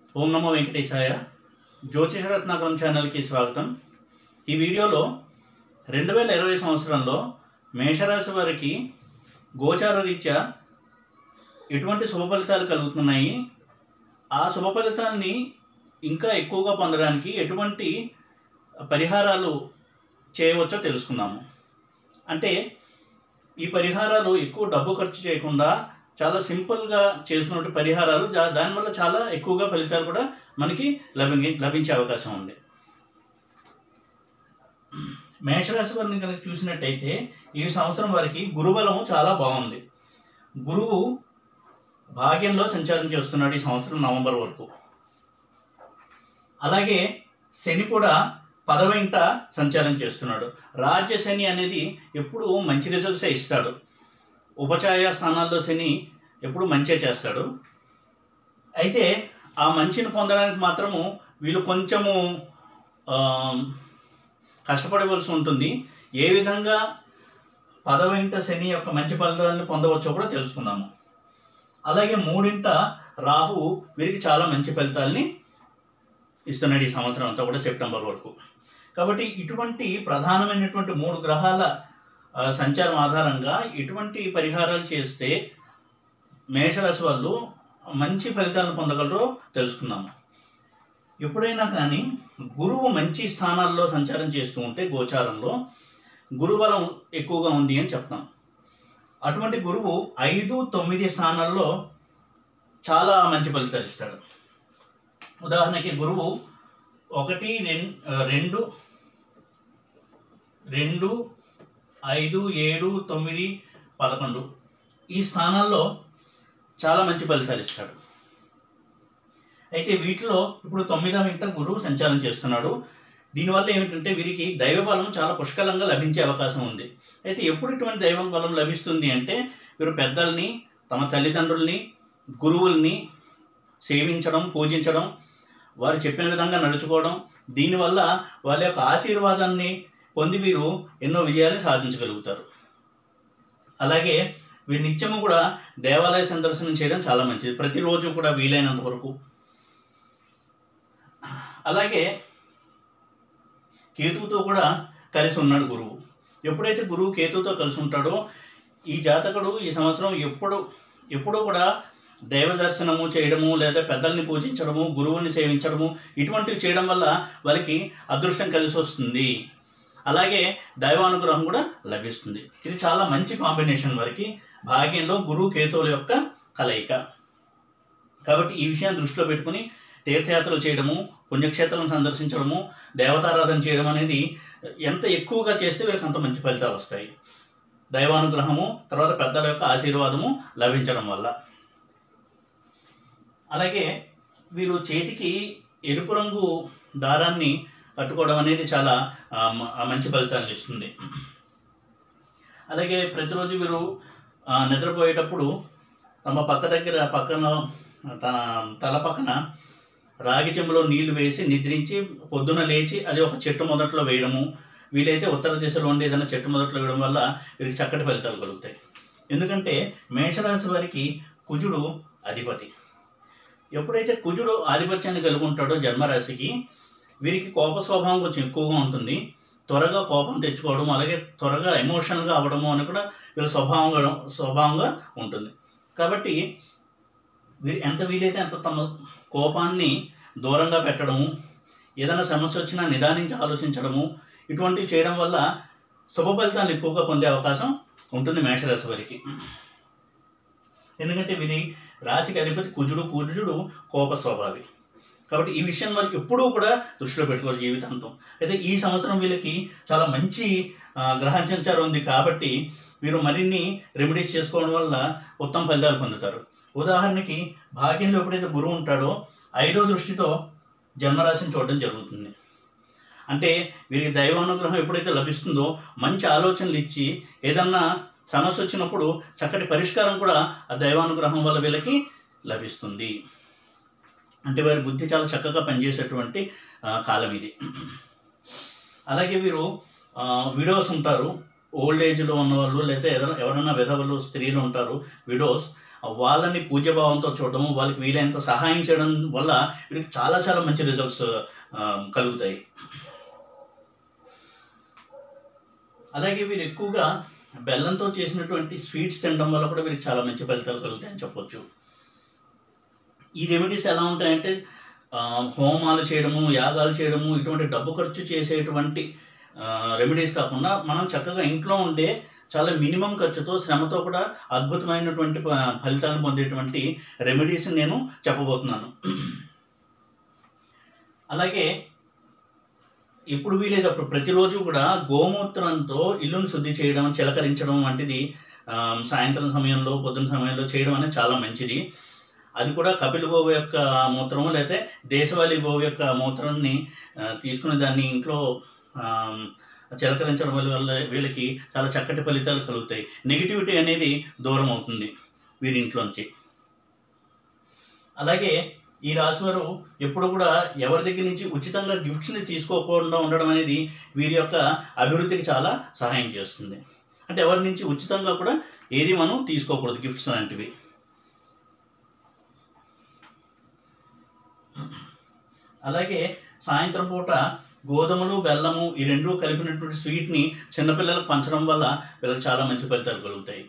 ఓం నమో వెంకటేశాయ జ్యోతిష రత్నాకరం ఛానల్కి స్వాగతం ఈ వీడియోలో రెండు వేల ఇరవై సంవత్సరంలో మేషరాశి వారికి గోచార రీత్యా ఎటువంటి శుభ ఫలితాలు కలుగుతున్నాయి ఆ శుభ ఫలితాన్ని ఇంకా ఎక్కువగా పొందడానికి ఎటువంటి పరిహారాలు చేయవచ్చో తెలుసుకుందాము అంటే ఈ పరిహారాలు ఎక్కువ డబ్బు ఖర్చు చేయకుండా చాలా సింపుల్గా చేసుకున్నట్టు పరిహారాలు దా- దానివల్ల చాలా ఎక్కువగా ఫలితాలు కూడా మనకి లభి లభించే అవకాశం ఉంది మేషరాశి వారిని కనుక చూసినట్టయితే ఈ సంవత్సరం వారికి గురుబలము చాలా బాగుంది గురువు భాగ్యంలో సంచారం చేస్తున్నాడు ఈ సంవత్సరం నవంబర్ వరకు అలాగే శని కూడా పదవింట సంచారం చేస్తున్నాడు రాజ్య శని అనేది ఎప్పుడు మంచి రిజల్ట్సే ఇస్తాడు ఉపచాయ స్థానాల్లో శని ఎప్పుడు మంచే చేస్తాడు అయితే ఆ మంచిని పొందడానికి మాత్రము వీళ్ళు కొంచెము ఆ, కష్టపడవలసి ఉంటుంది ఏ విధంగా పదవింట శని యొక్క మంచి ఫలితాలను పొందవచ్చో కూడా తెలుసుకుందాము అలాగే మూడింట రాహు వీరికి చాలా మంచి ఫలితాల్ని ఇస్తున్నాడు ఈ సంవత్సరం అంతా కూడా సెప్టెంబర్ వరకు కాబట్టి ఇటువంటి ప్రధానమైనటువంటి మూడు గ్రహాల ఆ, సంచారం ఆధారంగా ఎటువంటి పరిహారాలు చేస్తే మేషరాశి వాళ్ళు మంచి ఫలితాలను పొందగలరో తెలుసుకుందాము ఎప్పుడైనా కానీ గురువు మంచి స్థానాల్లో సంచారం చేస్తూ ఉంటే గోచారంలో గురుబలం ఎక్కువగా ఉంది అని చెప్తాం అటువంటి గురువు ఐదు తొమ్మిది స్థానాల్లో చాలా మంచి ఫలితాలు ఇస్తాడు ఉదాహరణకి గురువు ఒకటి రెం- రెండు రెండు ఐదు ఏడు తొమ్మిది పదకొండు ఈ స్థానాల్లో చాలా మంచి ఫలితాలు ఇస్తాడు అయితే వీటిలో ఇప్పుడు తొమ్మిదవ ఇంట గురువు సంచారం చేస్తున్నాడు దీనివల్ల ఏమిటంటే వీరికి దైవ బలం చాలా పుష్కలంగా లభించే అవకాశం ఉంది అయితే ఎప్పుడు ఇటువంటి దైవ బలం లభిస్తుంది అంటే వీరు పెద్దల్ని తమ తల్లిదండ్రుల్ని గురువుల్ని సేవించడం పూజించడం వారు చెప్పిన విధంగా నడుచుకోవడం దీనివల్ల వాళ్ళ యొక్క ఆశీర్వాదాన్ని పొంది వీరు ఎన్నో విజయాలు సాధించగలుగుతారు అలాగే వీరు నిత్యము కూడా దేవాలయ సందర్శనం చేయడం చాలా మంచిది ప్రతిరోజు కూడా వీలైనంత వరకు అలాగే కేతువుతో కూడా కలిసి ఉన్నాడు గురువు ఎప్పుడైతే గురువు కేతువుతో కలిసి ఉంటాడో ఈ జాతకుడు ఈ సంవత్సరం ఎప్పుడు ఎప్పుడూ కూడా దైవ దర్శనము చేయడము లేదా పెద్దల్ని పూజించడము గురువుని సేవించడము ఇటువంటివి చేయడం వల్ల వాళ్ళకి అదృష్టం కలిసి వస్తుంది అలాగే దైవానుగ్రహం కూడా లభిస్తుంది ఇది చాలా మంచి కాంబినేషన్ వారికి భాగ్యంలో గురువు కేతువుల యొక్క కలయిక కాబట్టి ఈ విషయాన్ని దృష్టిలో పెట్టుకుని తీర్థయాత్రలు చేయడము పుణ్యక్షేత్రాలను సందర్శించడము దేవతారాధన చేయడం అనేది ఎంత ఎక్కువగా చేస్తే వీరికి అంత మంచి ఫలితాలు వస్తాయి దైవానుగ్రహము తర్వాత పెద్దల యొక్క ఆశీర్వాదము లభించడం వల్ల అలాగే వీరు చేతికి ఎరుపు రంగు దారాన్ని కట్టుకోవడం అనేది చాలా ఆ, మ- ఆ, మంచి ఫలితాలను ఇస్తుంది అలాగే ప్రతిరోజు వీరు ఆ, నిద్రపోయేటప్పుడు తమ పక్క దగ్గర పక్కన తన తల పక్కన రాగి చెంబులో నీళ్లు వేసి నిద్రించి పొద్దున లేచి అది ఒక చెట్టు మొదట్లో వేయడము వీలైతే ఉత్తర దిశలో ఉండి ఏదైనా చెట్టు మొదట్లో వేయడం వల్ల వీరికి చక్కటి ఫలితాలు కలుగుతాయి ఎందుకంటే మేషరాశి వారికి కుజుడు అధిపతి ఎప్పుడైతే కుజుడు ఆధిపత్యాన్ని కలిగి ఉంటాడో జన్మరాశికి వీరికి కోప స్వభావం కొంచెం ఎక్కువగా ఉంటుంది త్వరగా కోపం తెచ్చుకోవడం అలాగే త్వరగా ఎమోషనల్గా అవ్వడము అని కూడా వీళ్ళ స్వభావంగా స్వభావంగా ఉంటుంది కాబట్టి వీరు ఎంత వీలైతే అంత తమ కోపాన్ని దూరంగా పెట్టడము ఏదైనా సమస్య వచ్చినా నిదానించి ఆలోచించడము ఇటువంటివి చేయడం వల్ల శుభ ఫలితాలను ఎక్కువగా పొందే అవకాశం ఉంటుంది మేషరాశి వారికి ఎందుకంటే వీరి రాశికి అధిపతి కుజుడు కుజుడు కోప స్వభావి కాబట్టి ఈ విషయం మరి ఎప్పుడూ కూడా దృష్టిలో పెట్టుకోవాలి జీవితాంతం అయితే ఈ సంవత్సరం వీళ్ళకి చాలా మంచి ఆ, గ్రహ సంచారం ఉంది కాబట్టి వీరు మరిన్ని రెమెడీస్ చేసుకోవడం వల్ల ఉత్తమ ఫలితాలు పొందుతారు ఉదాహరణకి భాగ్యంలో ఎప్పుడైతే గురువు ఉంటాడో ఐదో దృష్టితో జన్మరాశిని చూడడం జరుగుతుంది అంటే వీరికి దైవానుగ్రహం ఎప్పుడైతే లభిస్తుందో మంచి ఆలోచనలు ఇచ్చి ఏదన్నా సమస్య వచ్చినప్పుడు చక్కటి పరిష్కారం కూడా ఆ దైవానుగ్రహం వల్ల వీళ్ళకి లభిస్తుంది అంటే వారి బుద్ధి చాలా చక్కగా పనిచేసేటువంటి ఆ, కాలం ఇది అలాగే వీరు విడోస్ ఉంటారు ఓల్డ్ ఏజ్లో ఉన్నవాళ్ళు లేదా ఏదైనా ఎవరైనా విధవలు స్త్రీలు ఉంటారు విడోస్ వాళ్ళని పూజ్యభావంతో చూడడం వాళ్ళకి వీలైనంత సహాయం చేయడం వల్ల వీరికి చాలా చాలా మంచి రిజల్ట్స్ కలుగుతాయి అలాగే వీరు ఎక్కువగా బెల్లంతో చేసినటువంటి స్వీట్స్ తినడం వల్ల కూడా వీరికి చాలా మంచి ఫలితాలు కలుగుతాయని చెప్పొచ్చు ఈ రెమెడీస్ ఎలా ఉంటాయంటే ఆ, హోమాలు చేయడము యాగాలు చేయడము ఇటువంటి డబ్బు ఖర్చు చేసేటువంటి రెమెడీస్ కాకుండా మనం చక్కగా ఇంట్లో ఉండే చాలా మినిమం ఖర్చుతో శ్రమతో కూడా అద్భుతమైనటువంటి ఫ- ఫలితాలను పొందేటువంటి రెమెడీస్ నేను చెప్పబోతున్నాను అలాగే ఎప్పుడు వీలేదు అప్పుడు ప్రతిరోజు కూడా గోమూత్రంతో ఇల్లును శుద్ధి చేయడం చిలకరించడం వంటిది ఆ, సాయంత్రం సమయంలో పొద్దున సమయంలో చేయడం అనేది చాలా మంచిది అది కూడా కపిల గోవు యొక్క మూత్రము లేకపోతే దేశవాళీ గోవు యొక్క మూత్రాన్ని ఆ, తీసుకుని దాన్ని ఇంట్లో ఆ, చిలకరించడం వల్ల వల్ల వీళ్ళకి చాలా చక్కటి ఫలితాలు కలుగుతాయి నెగిటివిటీ అనేది దూరం అవుతుంది వీరి ఇంట్లోంచి అలాగే ఈ రాశివారు ఎప్పుడు కూడా ఎవరి దగ్గర నుంచి ఉచితంగా గిఫ్ట్స్ని తీసుకోకుండా ఉండడం అనేది వీరి యొక్క అభివృద్ధికి చాలా సహాయం చేస్తుంది అంటే ఎవరి నుంచి ఉచితంగా కూడా ఏది మనం తీసుకోకూడదు గిఫ్ట్స్ లాంటివి అలాగే సాయంత్రం పూట గోధుమలు బెల్లము ఈ రెండు కలిపినటువంటి స్వీట్ని చిన్నపిల్లలకు పంచడం వల్ల వీళ్ళకి చాలా మంచి ఫలితాలు కలుగుతాయి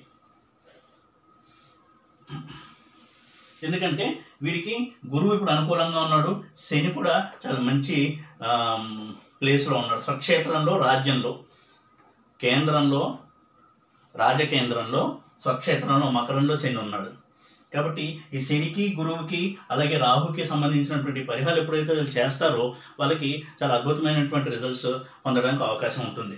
ఎందుకంటే వీరికి గురువు ఇప్పుడు అనుకూలంగా ఉన్నాడు శని కూడా చాలా మంచి ఆమ్, ప్లేస్లో ఉన్నాడు స్వక్షేత్రంలో రాజ్యంలో కేంద్రంలో రాజకేంద్రంలో స్వక్షేత్రంలో మకరంలో శని ఉన్నాడు కాబట్టి ఈ శనికి గురువుకి అలాగే రాహుకి సంబంధించినటువంటి పరిహారాలు ఎప్పుడైతే వీళ్ళు చేస్తారో వాళ్ళకి చాలా అద్భుతమైనటువంటి రిజల్ట్స్ పొందడానికి అవకాశం ఉంటుంది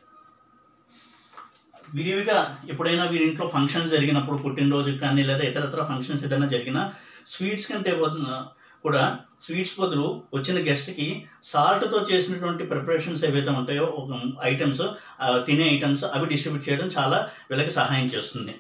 విరివిగా ఎప్పుడైనా వీరి ఇంట్లో ఫంక్షన్స్ జరిగినప్పుడు పుట్టినరోజుకి కానీ లేదా ఇతరత్ర ఫంక్షన్స్ ఏదైనా జరిగినా స్వీట్స్ కంటే బదులు- కూడా స్వీట్స్ బదులు వచ్చిన గెస్ట్కి సాల్ట్తో చేసినటువంటి ప్రిపరేషన్స్ ఏవైతే ఉంటాయో ఒక ఐటమ్స్ తినే ఐటమ్స్ అవి డిస్ట్రిబ్యూట్ చేయడం చాలా వీళ్ళకి సహాయం చేస్తుంది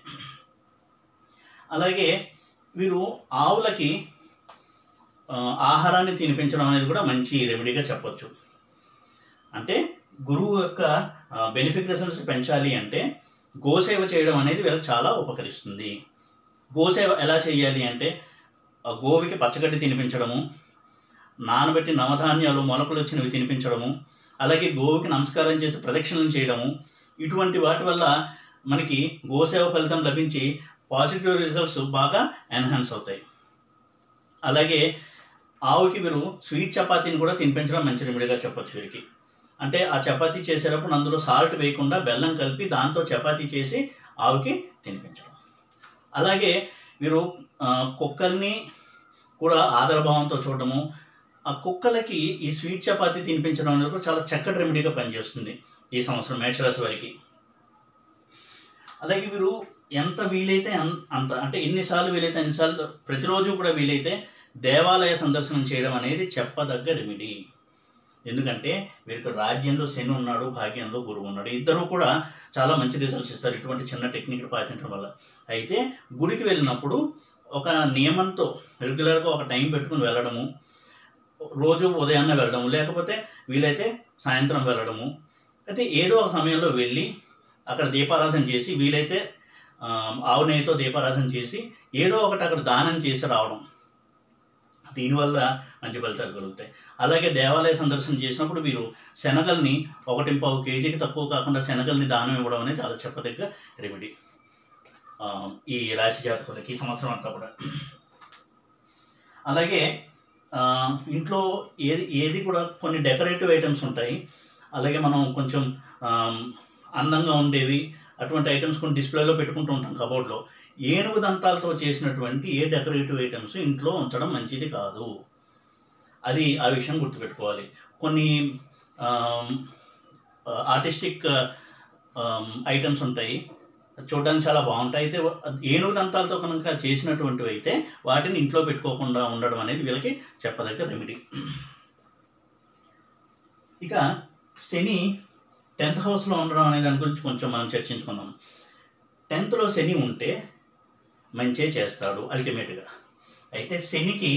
అలాగే వీరు ఆవులకి ఆ, ఆహారాన్ని తినిపించడం అనేది కూడా మంచి రెమెడీగా చెప్పొచ్చు అంటే గురువు యొక్క బెనిఫికేషన్స్ పెంచాలి అంటే గోసేవ చేయడం అనేది వీళ్ళకి చాలా ఉపకరిస్తుంది గోసేవ ఎలా చేయాలి అంటే ఆ గోవికి పచ్చగడ్డి తినిపించడము నానబెట్టి నవధాన్యాలు మొలకలు వచ్చినవి తినిపించడము అలాగే గోవుకి నమస్కారం చేసి ప్రదక్షిణలు చేయడము ఇటువంటి వాటి వల్ల మనకి గోసేవ ఫలితం లభించి పాజిటివ్ రిజల్ట్స్ బాగా ఎన్హాన్స్ అవుతాయి అలాగే ఆవుకి వీరు స్వీట్ చపాతీని కూడా తినిపించడం మంచి రెమెడీగా చెప్పొచ్చు వీరికి అంటే ఆ చపాతీ చేసేటప్పుడు అందులో సాల్ట్ వేయకుండా బెల్లం కలిపి దాంతో చపాతీ చేసి ఆవుకి తినిపించడం అలాగే వీరు ఆ, కుక్కల్ని కూడా ఆదరభావంతో చూడడము ఆ కుక్కలకి ఈ స్వీట్ చపాతీ తినిపించడం అనేది కూడా చాలా చక్కటి రెమెడీగా పనిచేస్తుంది ఈ సంవత్సరం మేషరాశి వారికి అలాగే వీరు ఎంత వీలైతే అన్- అంత అంటే ఎన్నిసార్లు వీలైతే అన్నిసార్లు ప్రతిరోజు కూడా వీలైతే దేవాలయ సందర్శనం చేయడం అనేది చెప్పదగ్గ రెమెడీ ఎందుకంటే వీరికి రాజ్యంలో శని ఉన్నాడు భాగ్యంలో గురువు ఉన్నాడు ఇద్దరు కూడా చాలా మంచి రిజల్ట్స్ ఇస్తారు ఇటువంటి చిన్న టెక్నిక్ పాటించడం వల్ల అయితే గుడికి వెళ్ళినప్పుడు ఒక నియమంతో రెగ్యులర్గా ఒక టైం పెట్టుకుని వెళ్ళడము రోజు ఉదయాన్నే వెళ్ళడము లేకపోతే వీలైతే సాయంత్రం వెళ్ళడము అయితే ఏదో ఒక సమయంలో వెళ్ళి అక్కడ దీపారాధన చేసి వీలైతే ఆ, ఆవు నెయ్యితో దీపారాధన చేసి ఏదో ఒకటి అక్కడ దానం చేసి రావడం దీనివల్ల మంచి ఫలితాలు కలుగుతాయి అలాగే దేవాలయ సందర్శన చేసినప్పుడు వీరు శనగల్ని ఒకటి పావు కేజీకి తక్కువ కాకుండా శనగల్ని దానం ఇవ్వడం అనేది చాలా చెప్పదగ్గ రెమెడీ ఆ, ఈ రాశి జాతకులకి ఈ సంవత్సరం అంతా కూడా అలాగే ఆ, ఇంట్లో ఏది ఏది కూడా కొన్ని డెకరేటివ్ ఐటమ్స్ ఉంటాయి అలాగే మనం కొంచెం ఆమ్, అందంగా ఉండేవి అటువంటి ఐటమ్స్ కొన్ని డిస్ప్లేలో పెట్టుకుంటూ ఉంటాం కబోర్డ్లో ఏనుగు దంతాలతో చేసినటువంటి ఏ డెకరేటివ్ ఐటమ్స్ ఇంట్లో ఉంచడం మంచిది కాదు అది ఆ విషయం గుర్తుపెట్టుకోవాలి కొన్ని ఆర్టిస్టిక్ ఐటమ్స్ ఉంటాయి చూడడానికి చాలా బాగుంటాయి అయితే ఏనుగు దంతాలతో కనుక చేసినటువంటివి అయితే వాటిని ఇంట్లో పెట్టుకోకుండా ఉండడం అనేది వీళ్ళకి చెప్పదగ్గ రెమెడీ ఇక శని టెన్త్ హౌస్లో ఉండడం అనే దాని గురించి కొంచెం మనం చర్చించుకుందాం టెన్త్లో శని ఉంటే మంచే చేస్తాడు అల్టిమేట్గా అయితే శనికి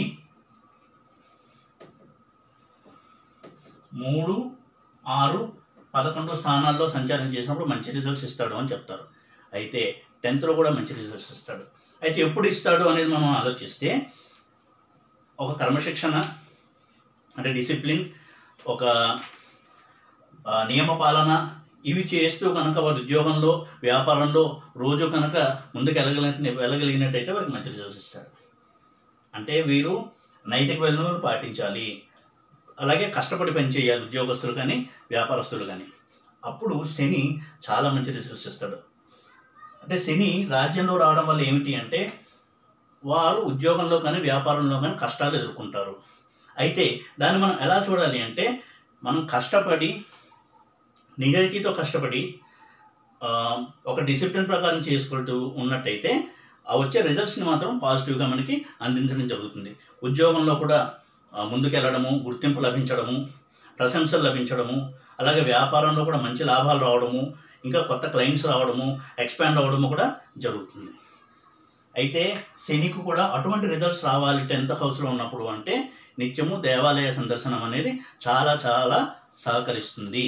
మూడు ఆరు పదకొండు స్థానాల్లో సంచారం చేసినప్పుడు మంచి రిజల్ట్స్ ఇస్తాడు అని చెప్తారు అయితే టెన్త్లో కూడా మంచి రిజల్ట్స్ ఇస్తాడు అయితే ఎప్పుడు ఇస్తాడు అనేది మనం ఆలోచిస్తే ఒక క్రమశిక్షణ అంటే డిసిప్లిన్ ఒక ఆ, నియమపాలన ఇవి చేస్తూ కనుక వారి ఉద్యోగంలో వ్యాపారంలో రోజు కనుక ముందుకు వెళ్ళగలిగిన వెళ్ళగలిగినట్టయితే వారికి మంచి రిజల్ట్స్ ఇస్తాడు అంటే వీరు నైతిక విలువలు పాటించాలి అలాగే కష్టపడి పనిచేయాలి ఉద్యోగస్తులు కానీ వ్యాపారస్తులు కానీ అప్పుడు శని చాలా మంచి రిజల్ట్స్ ఇస్తాడు అంటే శని రాజ్యంలో రావడం వల్ల ఏమిటి అంటే వారు ఉద్యోగంలో కానీ వ్యాపారంలో కానీ కష్టాలు ఎదుర్కొంటారు అయితే దాన్ని మనం ఎలా చూడాలి అంటే మనం కష్టపడి నిజాయితీతో కష్టపడి ఆ, ఒక డిసిప్లిన్ ప్రకారం చేసుకుంటూ ఉన్నట్టయితే ఆ వచ్చే రిజల్ట్స్ని మాత్రం పాజిటివ్గా మనకి అందించడం జరుగుతుంది ఉద్యోగంలో కూడా ఆ, ముందుకెళ్ళడము గుర్తింపు లభించడము ప్రశంసలు లభించడము అలాగే వ్యాపారంలో కూడా మంచి లాభాలు రావడము ఇంకా కొత్త క్లయింట్స్ రావడము ఎక్స్పాండ్ అవ్వడము కూడా జరుగుతుంది అయితే శనికి కూడా అటువంటి రిజల్ట్స్ రావాలి టెన్త్ హౌస్లో ఉన్నప్పుడు అంటే నిత్యము దేవాలయ సందర్శనం అనేది చాలా చాలా సహకరిస్తుంది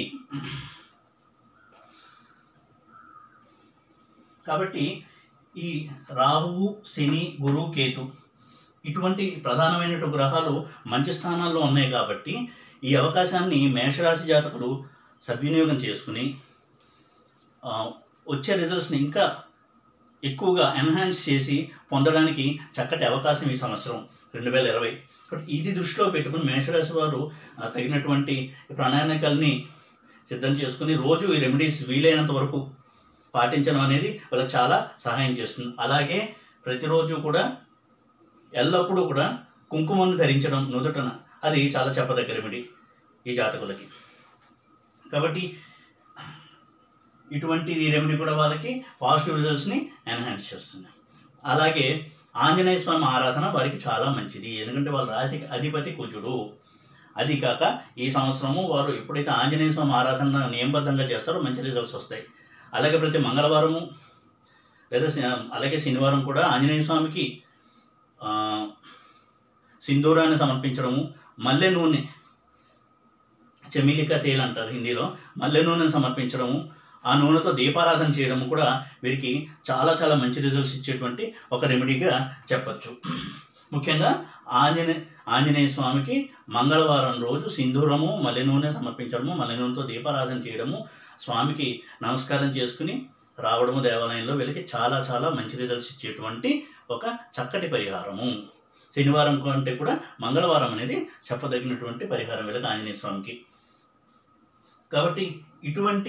కాబట్టి ఈ రాహువు శని గురు కేతు ఇటువంటి ప్రధానమైన గ్రహాలు మంచి స్థానాల్లో ఉన్నాయి కాబట్టి ఈ అవకాశాన్ని మేషరాశి జాతకులు సద్వినియోగం చేసుకుని ఆ, వచ్చే రిజల్ట్స్ని ఇంకా ఎక్కువగా ఎన్హాన్స్ చేసి పొందడానికి చక్కటి అవకాశం ఈ సంవత్సరం రెండు వేల ఇరవై ఇది దృష్టిలో పెట్టుకుని మేషరాశి వారు ఆ, తగినటువంటి ప్రణాళికల్ని సిద్ధం చేసుకుని రోజు ఈ రెమెడీస్ వీలైనంత వరకు పాటించడం అనేది వాళ్ళకి చాలా సహాయం చేస్తుంది అలాగే ప్రతిరోజు కూడా ఎల్లప్పుడూ కూడా కుంకుమను ధరించడం నుదుటన అది చాలా చెప్పదగ్గ రెమెడీ ఈ జాతకులకి కాబట్టి ఇటువంటి ఈ రెమెడీ కూడా వాళ్ళకి పాజిటివ్ రిజల్ట్స్ని ఎన్హాన్స్ చేస్తుంది అలాగే ఆంజనేయ స్వామి ఆరాధన వారికి చాలా మంచిది ఎందుకంటే వాళ్ళ రాశికి అధిపతి కుజుడు అది కాక ఈ సంవత్సరము వారు ఎప్పుడైతే ఆంజనేయ స్వామి ఆరాధన నియమబద్ధంగా చేస్తారో మంచి రిజల్ట్స్ వస్తాయి అలాగే ప్రతి మంగళవారము లేదా శ- అలాగే శనివారం కూడా ఆంజనేయ స్వామికి ఆ, సింధూరాన్ని సమర్పించడము మల్లె నూనె చెమిలిక తేల్ అంటారు హిందీలో మల్లె నూనెను సమర్పించడము ఆ నూనెతో దీపారాధన చేయడము కూడా వీరికి చాలా చాలా మంచి రిజల్ట్స్ ఇచ్చేటువంటి ఒక రెమెడీగా చెప్పచ్చు ముఖ్యంగా ఆంజనేయ ఆంజనేయ స్వామికి మంగళవారం రోజు సింధూరము మల్లె నూనె సమర్పించడము మల్లె నూనెతో దీపారాధన చేయడము స్వామికి నమస్కారం చేసుకుని రావడము దేవాలయంలో వీళ్ళకి చాలా చాలా మంచి రిజల్ట్స్ ఇచ్చేటువంటి ఒక చక్కటి పరిహారము శనివారం కంటే కూడా మంగళవారం అనేది చెప్పదగినటువంటి పరిహారం వీళ్ళకి ఆంజనేయ స్వామికి కాబట్టి ఇటువంటి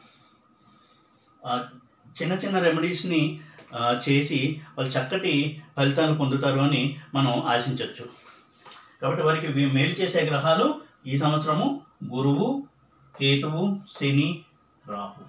ఆ, చిన్న చిన్న రెమెడీస్ని ఆ, చేసి వాళ్ళు చక్కటి ఫలితాలు పొందుతారు అని మనం ఆశించవచ్చు కాబట్టి వారికి వీ- మేలు చేసే గ్రహాలు ఈ సంవత్సరము గురువు కేతువు Shani Rahu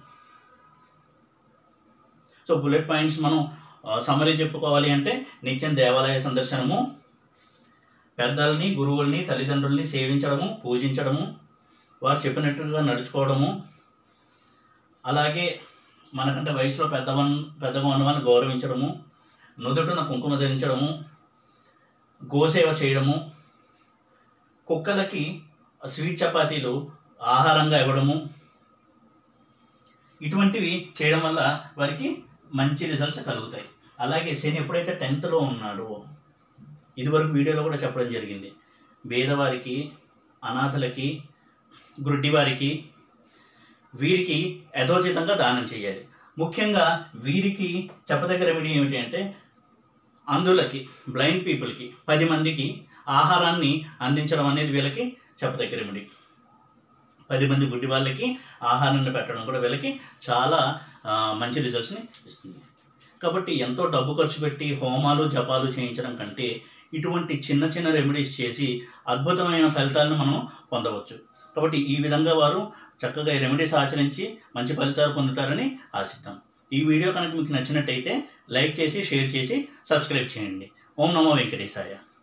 so bullet points మనం సమరీ చెప్పుకోవాలి అంటే నిత్యం దేవాలయ సందర్శనము పెద్దల్ని గురువుల్ని తల్లిదండ్రుల్ని సేవించడము పూజించడము వారు చెప్పినట్టుగా నడుచుకోవడము అలాగే మనకంటే వయసులో పెద్దవన్ పెద్దగా ఉన్నవాన్ని గౌరవించడము నుదుటిన కుంకుమ ధరించడము గోసేవ చేయడము కుక్కలకి స్వీట్ చపాతీలు ఆహారంగా ఇవ్వడము ఇటువంటివి చేయడం వల్ల వారికి మంచి రిజల్ట్స్ కలుగుతాయి అలాగే శని ఎప్పుడైతే టెన్త్లో ఉన్నాడో ఇదివరకు వీడియోలో కూడా చెప్పడం జరిగింది పేదవారికి అనాథలకి గ్రుడ్డివారికి వీరికి యథోచితంగా దానం చేయాలి ముఖ్యంగా వీరికి చెప్పదగ్గ రెమెడీ ఏమిటి అంటే అందులకి బ్లైండ్ పీపుల్కి పది మందికి ఆహారాన్ని అందించడం అనేది వీళ్ళకి చెప్పదగ్గ రెమెడీ పది మంది గుడ్డి వాళ్ళకి ఆహారాన్ని పెట్టడం కూడా వీళ్ళకి చాలా ఆ, మంచి రిజల్ట్స్ని ఇస్తుంది కాబట్టి ఎంతో డబ్బు ఖర్చు పెట్టి హోమాలు జపాలు చేయించడం కంటే ఇటువంటి చిన్న చిన్న రెమెడీస్ చేసి అద్భుతమైన ఫలితాలను మనం పొందవచ్చు కాబట్టి ఈ విధంగా వారు చక్కగా ఈ రెమెడీస్ ఆచరించి మంచి ఫలితాలు పొందుతారని ఆశిద్దాం ఈ వీడియో కనుక మీకు నచ్చినట్టయితే లైక్ చేసి షేర్ చేసి సబ్స్క్రైబ్ చేయండి ఓం నమో వెంకటేశాయ